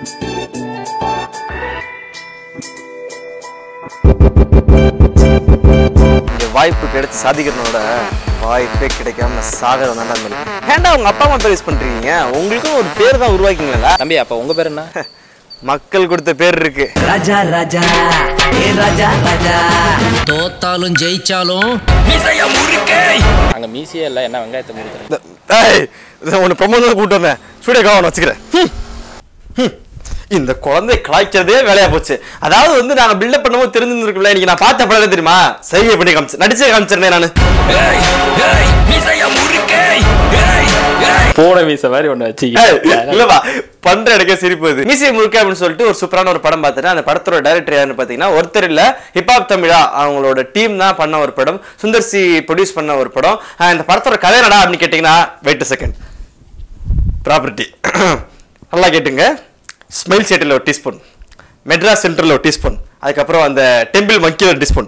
இந்த வாய்ப்பு கிடைச்சு சாதிக்கிறனோட வாய்ப்பே கிடைக்காம சாகர தாண்டா மேலே ஏன்டா உங்க அப்பா அம்மா பேர் யூஸ் பண்றீங்க உங்களுக்கும் ஒரு பேர் தான் உருவாக்கிங்களா தம்பி அப்ப உங்க பேர் என்ன மக்கள் கொடுத்த பேர் இருக்கு ராஜா ராஜா ஏ ராஜா ராஜா தோத்தாலும் ஜெயிச்சாலும் அங்க மீசியே இல்ல என்ன வெங்காயத்தை முடிக்கிறேன் இந்த- ஏய், இதை உன்னை ப்ரமோஷன் கூட்டு வந்தேன் ஸ்டூடியோ கவனம் வச்சுக்கிறேன் ஹம். ஹம். இந்த குழந்தை கலாய்க்கிறதே வேலையா போச்சு அதாவது வந்து நாங்க பில்டப் பண்ணும்போது தெரிஞ்சிருக்குல்ல இன்னைக்கு நான் பார்த்த படம் தெரியுமா சைகை பண்ணி காமிச்சு நடிச்சே காமிச்சிருந்தேன் நானு போட மீச மாதிரி ஒண்ணு வச்சு ஏய், இல்லப்பா பண்ற எனக்கே சிரிப்பு வருது மீசிய முழுக்க அப்படின்னு சொல்லிட்டு ஒரு சூப்பரான ஒரு படம் பார்த்துட்டு அந்த படத்தோட டைரக்டர் யாருன்னு பாத்தீங்கன்னா ஒருத்தர் இல்ல ஹிப்ஹாப் தமிழா அவங்களோட டீம் தான் பண்ண ஒரு படம் சுந்தர் சி ப்ரொடியூஸ் பண்ண ஒரு படம் அஹ் இந்த படத்தோட கதை என்னடா அப்படின்னு கேட்டீங்கன்னா வெயிட் செகண்ட் ப்ராப்பர்ட்டி நல்லா கேட்டுங்க ஸ்மைல் சேட்டில் ஒரு டீஸ்பூன் மெட்ராஸ் சென்டரில் ஒரு டீஸ்பூன் அதுக்கப்புறம் அந்த டெம்பிள் மங்கியில் ஒரு டீஸ்பூன்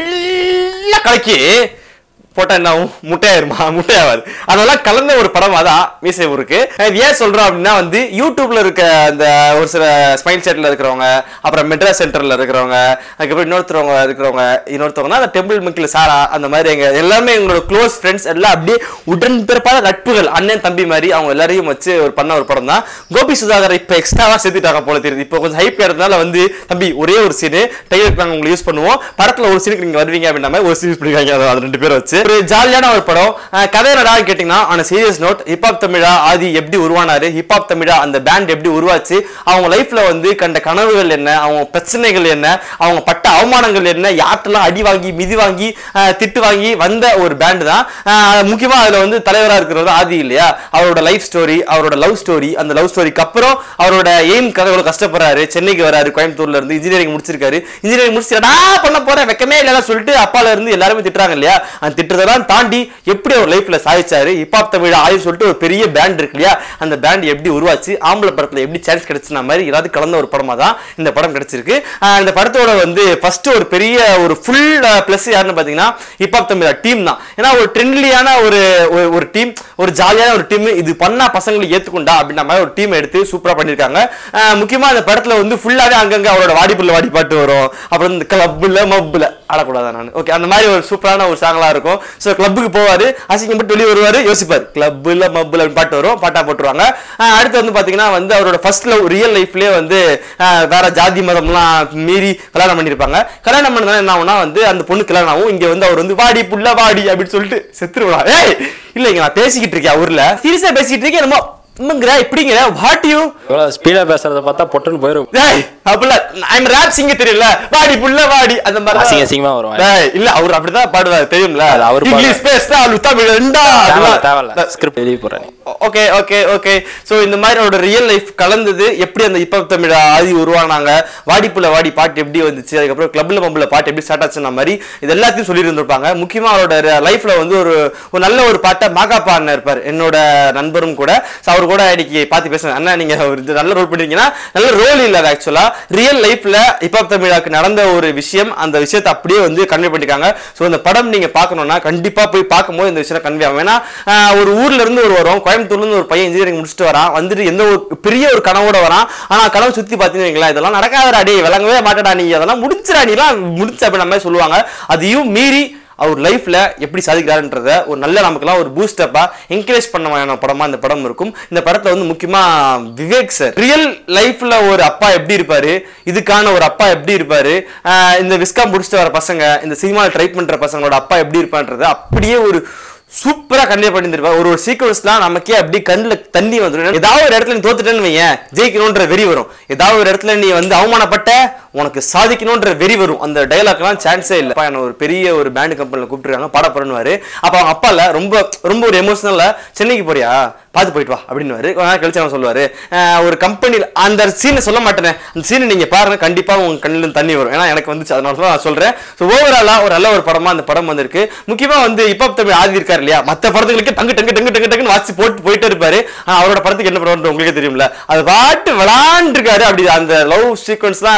நல்லா கலக்கி போட்டா என்ன ஆகும் முட்டையாயிருமா முட்டையாவாது அதெல்லாம் கலந்த ஒரு படம் அதான் மீசை ஊருக்கு இது ஏன் சொல்றோம் அப்படின்னா வந்து யூடியூப்ல இருக்க அந்த ஒரு சில ஸ்மைல் சேட்டில் இருக்கிறவங்க அப்புறம் மெட்ராஸ் சென்டர்ல இருக்கிறவங்க அதுக்கப்புறம் இன்னொருத்தவங்க இருக்கிறவங்க இன்னொருத்தவங்க அந்த டெம்பிள் மங்கில் சாரா அந்த மாதிரி எங்க எல்லாமே எங்களோட க்ளோஸ் ஃப்ரெண்ட்ஸ் எல்லாம் அப்படியே உடன்பிறப்பாத நட்புகள் அண்ணன் தம்பி மாதிரி அவங்க எல்லாரையும் வச்சு ஒரு பண்ண ஒரு படம் தான் கோபி சுதாகர் இப்போ எக்ஸ்ட்ராவா சேர்த்துட்டாங்க போல தெரியுது இப்போ கொஞ்சம் ஹைப் ஏறதுனால வந்து தம்பி ஒரே ஒரு சீனு டைலர் நாங்கள் உங்களுக்கு யூஸ் பண்ணுவோம் படத்துல ஒரு சீனுக்கு நீங்க வருவீங்க அப்படின்ற மாதிரி ஒரு சீன் பண்ணிருக்காங்க அது- அது ரெண்டு பேரும் வச்சு ஒரு ஜாலியான ஒரு படம் அஹ் கதை என்னடா கேட்டிங்கன்னா ஆன சீரியஸ் நோட் ஹிப்ஹாப் தமிழா ஆதி எப்படி உருவானாரு ஹிப்ஹாப் தமிழா அந்த பேண்ட் எப்படி உருவாச்சு அவங்க லைஃப்ல வந்து கண்ட கனவுகள் என்ன அவங்க பிரச்சனைகள் என்ன அவங்க பட்ட அவமானங்கள் என்ன யார்ட்டெல்லாம் அடி வாங்கி மிதி வாங்கி அஹ் திட்டு வாங்கி வந்த ஒரு பேண்ட் தான் அஹ் முக்கியமா அதுல வந்து தலைவரா இருக்கிறது ஆதி இல்லையா அவரோட லைஃப் ஸ்டோரி அவரோட லவ் ஸ்டோரி அந்த லவ் ஸ்டோரிக்கு அப்புறம் அவரோட எய்ம்க்காக எவ்வளவு கஷ்டப்படுறாரு சென்னைக்கு வராரு கோயம்புத்தூர்ல இருந்து இன்ஜினியரிங் முடிச்சிருக்காரு இன்ஜினியரிங் முடிச்சுடா பண்ண போறேன் வெக்கமே இல்லைன்னா சொல்லிட்டு அப்பால இருந்து எல்லாருமே திட்டுறாங்க இல்லையா அந்த திட்டுறதெல்லாம் தாண்டி எப்படி அவர் லைஃப்ல சாதிச்சாரு ஹிப்ஹாப் தமிழ் ஆயுள் சொல்லிட்டு ஒரு பெரிய பேண்ட் இருக்கு இல்லையா அந்த பேண்ட் எப்படி உருவாச்சு ஆம்பளை படத்துல எப்படி சான்ஸ் கிடைச்சுன மாதிரி ஏதாவது கலந்த ஒரு படமா தான் இந்த படம் கிடைச்சிருக்கு ஆஹ் இந்த படத்தோட வந்து ஃபர்ஸ்ட் ஒரு பெரிய ஒரு ஃபுல் பிளஸ் யாருன்னு பாத்தீங்கன்னா ஹிப்ஹாப் தமிழ் டீம் தான் ஏன்னா ஒரு ட்ரெண்ட்லியான ஒரு ஒரு- ஒரு டீம் ஒரு ஜாலியான ஒரு டீம் இது பண்ணா பசங்களை ஏத்துக்கொண்டா அப்படின்ற மாதிரி ஒரு டீம் எடுத்து சூப்பரா பண்ணிருக்காங்க ஆஹ் முக்கியமா அந்த படத்துல வந்து ஃபுல்லாவே அங்கங்க அவரோட வாடிப்புள்ள வாடி பாட்டு வரும் அப்புறம் இந்த கிளப்புல மப்புல ஆடக்கூடாதா நான் ஓகே அந்த மாதிரி ஒரு சூப்பரான ஒரு சாங்கலா இருக்கும் ஸோ கிளப்புக்கு போவாரு அசிங்கப்பட்டு வெளியே வருவாரு யோசிப்பார் கிளப்புல மப்புல பாட்டு வரும் பாட்டா போட்டுருவாங்க ஆஹ் அடுத்து வந்து பாத்தீங்கன்னா வந்து அவரோட ஃபர்ஸ்ட் லவ் ரியல் லைஃப்லயே வந்து ஆஹ் வேற ஜாதி மதம்லாம் மீறி கல்யாணம் பண்ணிருப்பாங்க கல்யாணம் பண்ணதால என்ன ஆகும்னா வந்து அந்த பொண்ணு கல்யாணம் ஆகும் இங்க வந்து அவர் வந்து வாடி புள்ள வாடி அப்படின்னு சொல்லிட்டு செத்துருவா ஏய் இல்லைங்க நான் பேசிக்கிட்டு இருக்கேன் ஊர்ல சீரியஸா பேசிக்கிட்டு இருக்கேன் என்னமோ உம்முங்கிற இப்படிங்கிற வாட் யூ இவ்வளவு ஸ்பீடா பேசுறத பார்த்தா பொட்டுன்னு போயிரும் டேய் அப்படிலாம் ஐம் ரேப் சிங்க தெரியல வாடி புள்ள வாடி அந்த மாதிரி தான். அசிங்க அசிங்கமா வரும். டேய் இல்ல அவர் அப்படிதான் பாடுவாரு தெரியும்ல அது அவர் இங்கிலீஷ் பேசினா அவரு தமிழ் ரெண்டா தேவையில்ல தேவையில்ல ஸ்கிரிப்ட் எழுதி போறேன் ஓகே ஓகே ஓகே சோ இந்த மாதிரி அவரோட ரியல் லைஃப் கலந்தது எப்படி அந்த இப்ப தமிழ் ஆதி உருவானாங்க வாடிப்புல வாடி பாட்டு எப்படி வந்துச்சு அதுக்கப்புறம் கிளப்ல மம்புல பாட்டு எப்படி ஸ்டார்ட் ஆச்சுன மாதிரி இது எல்லாத்தையும் சொல்லி இருந்திருப்பாங்க முக்கியமா அவரோட லைஃப்ல வந்து ஒரு ஒரு நல்ல ஒரு பாட்டை மாகாப்பா அண்ணன் இருப்பார் என்னோட நண்பரும் கூட So அவர் கூட இன்னைக்கு பார்த்து பேசுறேன் அண்ணா நீங்க ஒரு இது நல்ல ரோல் பண்ணிருக்கீங்கன்னா நல்ல ரோல் இல்ல ஆக்சுவலா ரியல் லைஃப்ல இப்ப தமிழாக்கு நடந்த ஒரு விஷயம் அந்த விஷயத்தை அப்படியே வந்து கன்வே பண்ணிருக்காங்க ஸோ இந்த படம் நீங்க பார்க்கணும்னா கண்டிப்பா போய் பார்க்கும்போது இந்த விஷயம் கன்வே ஆகும் ஏன்னா ஆஹ், ஒரு ஊர்ல இருந்து ஒரு வரும் கோயம்புத்தூர்ல இருந்து ஒரு பையன் இன்ஜினியரிங் முடிச்சுட்டு வரான் வந்துட்டு எந்த ஒரு பெரிய ஒரு கனவோட வரான் ஆனா கனவு சுத்தி பார்த்தீங்கன்னா இதெல்லாம் நடக்காதடா டேய் விளங்கவே மாட்டடா நீ அதெல்லாம் முடிச்சிடா நீலாம் முடிச்ச அப்படி நம்ம சொல்லுவாங்க அதையும் மீறி அவர் லைஃப்ல எப்படி சாதிக்கிறாருன்றத ஒரு நல்ல நமக்குலாம் ஒரு பூஸ்டப்பா என்கரேஜ் பண்ண மாதிரியான படமா இந்த படம் இருக்கும் இந்த படத்துல வந்து முக்கியமா விவேக் சார் ரியல் லைஃப்ல ஒரு அப்பா எப்படி இருப்பாரு இதுக்கான ஒரு அப்பா எப்படி இருப்பாரு ஆஹ் இந்த விஸ்காம் முடிச்சுட்டு வர பசங்க இந்த சினிமா ட்ரை பண்ற பசங்களோட அப்பா எப்படி இருப்பான்றத அப்படியே ஒரு சூப்பரா கன்வே பண்ணிருப்பாரு ஒரு ஒரு சீக்வன்ஸ்லாம் நமக்கே அப்படி கண்ணுல தண்ணி வந்துடும் ஏதாவது ஒரு இடத்துல நீ தோத்துட்டேன்னு வையேன் ஜெயிக்கணும்ன்ற வெறி வரும் ஏதாவது ஒரு இடத்துல நீ வந்து அவமானப்பட்ட உனக்கு சாதிக்கணும்ன்ற வெறி வரும் அந்த டைலாக்லாம் சான்ஸே இல்லை அப்பா, என்னை ஒரு பெரிய ஒரு பேண்ட் கம்பெனியில் கூப்பிட்டுருக்காங்க பாட போறேன்னு அப்போ அவங்க அப்பா இல்ல ரொம்ப ரொம்ப ஒரு எமோஷனல்ல சென்னைக்கு போறியா பார்த்து போயிட்டு வா அப்படின்னு கொஞ்ச நாள் கழிச்சு அவன் சொல்லுவாரு அஹ் ஒரு கம்பெனியில் அந்த சீனை சொல்ல மாட்டேனே அந்த சீனை நீங்க பாருங்க கண்டிப்பா உங்க கண்ணுல இருந்து தண்ணி வரும் ஏன்னா எனக்கு வந்துச்சு அதனால தான் நான் சொல்றேன் ஸோ ஓவராலா ஒரு நல்ல ஒரு படமா அந்த படம் வந்திருக்கு முக்கியமா வந்து இப்போ தமிழ் ஆதி இருக்காரு இல்லையா மற்ற படத்துகளுக்கு டங்கு டங்கு டங்கு டங்கு டங்குன்னு வாசி போட்டு போயிட்டே இருப்பாரு ஆனா அவரோட படத்துக்கு என்ன படம் உங்களுக்கே தெரியும்ல அது பாட்டு விளாண்டுருக்காரு அப்படி அந்த லவ் சீக்வன்ஸ் தான் அப்படி அந்த பொண்ணு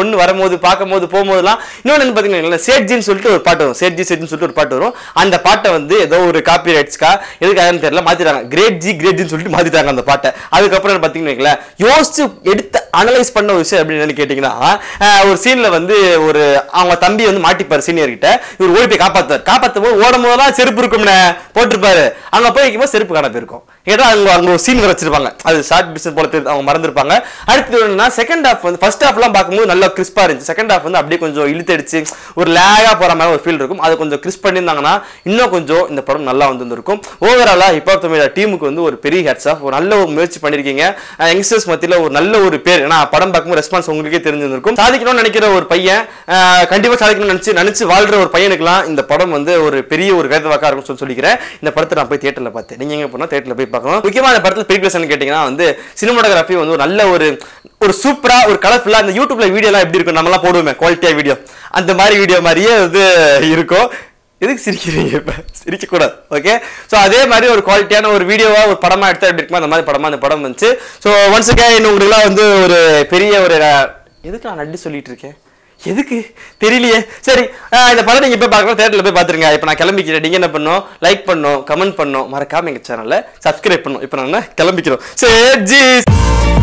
பொண்ணு வரும்போது பார்க்கும்போது போகும்போதெல்லாம் இன்னொன்று என்ன பார்த்தீங்கன்னா சேட்ஜின்னு சொல்லிட்டு ஒரு பாட்டு வரும் சேட்ஜி சேட்ஜின்னு சொல்லிட்டு ஒரு பாட்டு வரும் அந்த பாட்டை வந்து ஏதோ ஒரு காப்பி ரைட்ஸ்க்கா எதுக்காகன்னு தெரியல மாத்திட்டாங்க கிரேட் ஜி கிரேட் ஜின்னு சொல்லிட்டு மாத்திட்டாங்க அந்த பாட்டை அதுக்கப்புறம் பார்த்தீங்கன்னா யோசிச்சு எடுத்து அனலைஸ் பண்ண ஒரு விஷயம் அப்படின்னு கேட்டிங்கன்னா ஆஹ், ஒரு சீன்ல வந்து ஒரு அவங்க தம்பி வந்து மாட்டிப்பாரு சீனியர் கிட்ட இவர் ஓடி போய் காப்பாத்தார் காப்பாற்றும் போது ஓடும் போதெல்லாம் செருப்பு இருக்கும்னு போட்டிருப்பாரு அங்க போய் வைக்கும்போது செருப்பு காண போயிருக்கும் ஏன்னா அங்க அங்க ஒரு சீன் வச்சிருப்பாங்க அது ஷார்ட் பிஸ்னஸ் போல தெரியுது அவங்க மறந்துருப்பாங்க அடுத்து என்னன்னா செகண்ட் ஹாஃப் வந்து ஃபர்ஸ்ட் ஹாஃப்லாம் பார்க்கும்போது நல்லா கிறிஸ்பா இருந்துச்சு செகண்ட் ஹாஃப் வந்து அப்படியே கொஞ்சம் இழுத்தடிச்சு ஒரு லேகா போற மாதிரி ஒரு ஃபீல் இருக்கும் அது கொஞ்சம் கிறிஸ்ப் பண்ணியிருந்தாங்கன்னா இன்னும் கொஞ்சம் இந்த படம் நல்லா வந்திருக்கும் ஓவராலா இப்போ தமிழ் டீமுக்கு வந்து ஒரு பெரிய ஹெட்ஸ் ஆஃப் ஒரு நல்ல ஒரு முயற்சி பண்ணிருக்கீங்க யங்ஸ்டர்ஸ் மத்தியில ஒரு நல்ல ஒரு பேர் ஏன்னா படம் பார்க்கும்போது ரெஸ்பான்ஸ் உங்களுக்கே தெரிஞ்சிருக்கும் சாதிக்கணும்னு நினைக்கிற ஒரு பையன் அஹ், கண்டிப்பா சாதிக்கணும்னு நினைச்சு நினைச்சு வாழ்ற ஒரு பையனுக்குலாம் இந்த படம் வந்து ஒரு பெரிய ஒரு வேத வாக்கா இருக்கும்னு சொல்லி சொல்லிக்கிறேன் இந்த படத்தை நான் போய் தியேட்டர்ல பார்த்தேன் நீங்க எங்க போனா தியேட்டர்ல போய் பார்க்கணும் முக்கியமா இந்த படத்துல பெரிய பிளஸ் கேட்டீங்கன்னா வந்து சினிமாட்டோகிராஃபி வந்து ஒரு நல்ல ஒரு ஒரு சூப்பரா ஒரு கலர்ஃபுல்லா இந்த யூடியூப்ல வீடியோ எல்லாம் எப்படி இருக்கும் நம்மலாம் போடுவோமே குவாலிட்டியா வீடியோ அந்த மாதிரி வீடியோ மாதிரியே வந்து இருக்கும் எதுக்கு சிரிக்கிறீங்க இப்ப சிரிக்க கூடாது ஓகே ஸோ அதே மாதிரி ஒரு குவாலிட்டியான ஒரு வீடியோவா ஒரு படமா எடுத்தா எப்படி இருக்குமோ அந்த மாதிரி படமா அந்த படம் வந்துச்சு ஸோ ஒன்ஸ் அகேன் உங்களுக்குலாம் வந்து ஒரு பெரிய ஒரு எதுக்கு நான் நன்றி சொல்லிட்டு இருக்கேன் எதுக்கு தெரியலையே சரி ஆஹ் இந்த படம் நீங்க போய் பார்க்கலாம் தேட்டரில் போய் பார்த்துருங்க இப்போ நான் கிளம்பிக்கிறேன் நீங்க என்ன பண்ணணும் லைக் பண்ணணும் கமெண்ட் பண்ணணும் மறக்காம எங்க சேனலை சப்ஸ்கிரைப் பண்ணணும் இப்போ நான் கிளம்பிக்கிறோம் சரி ஜி